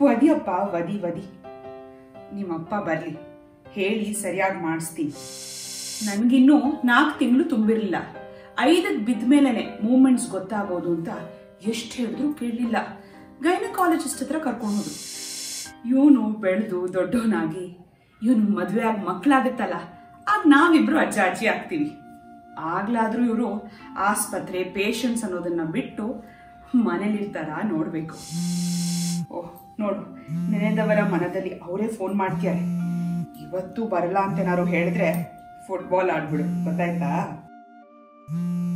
ವದಿಯಪ್ಪ ವದಿ ವದಿ ನಿಮ್ಮಪ್ಪ ಬರಲಿ ಹೇಳಿ ಸರಿಯಾಗಿ ಮಾಡಿಸ್ತೀನಿ ನನಗಿನ್ನೂ ನಾಲ್ಕು ತಿಂಗಳು ತುಂಬಿರಲಿಲ್ಲ ಐದಕ್ಕೆ ಬಿದ್ದ ಮೇಲೆನೆ ಮೂಮೆಂಟ್ಸ್ ಗೊತ್ತಾಗೋದು ಅಂತ ಎಷ್ಟು ಹೇಳಿದ್ರು ಕೇಳಲಿಲ್ಲ ಗೈನಕಾಲಜಿಸ್ಟ್ ಹತ್ರ ಕರ್ಕೊಂಡು ಹೋದ್ರು ಇವನು ಬೆಳೆದು ದೊಡ್ಡವನಾಗಿ ಇವನು ಮದುವೆ ಆಗಿ ಮಕ್ಕಳಾಗುತ್ತಲ್ಲ ಆಗ ನಾವಿಬ್ರು ಅಜ್ಜ ಅಜ್ಜಿ ಆಗ್ತೀವಿ ಆಗ್ಲಾದ್ರೂ ಇವರು ಆಸ್ಪತ್ರೆ ಪೇಷಂಟ್ಸ್ ಅನ್ನೋದನ್ನ ಬಿಟ್ಟು ಮನೇಲಿರ್ತಾರ ನೋಡ್ಬೇಕು ಓಹ್ ನೋಡು ನೆನೆದವರ ಮನದಲ್ಲಿ ಅವರೇ ಫೋನ್ ಮಾಡ್ತಿದ್ದಾರೆ ಇವತ್ತು ಬರಲ್ಲ ಅಂತ ಏನಾದ್ರು ಹೇಳಿದ್ರೆ ಫುಟ್ಬಾಲ್ ಆಡ್ಬಿಡು ಗೊತ್ತಾಯ್ತಾ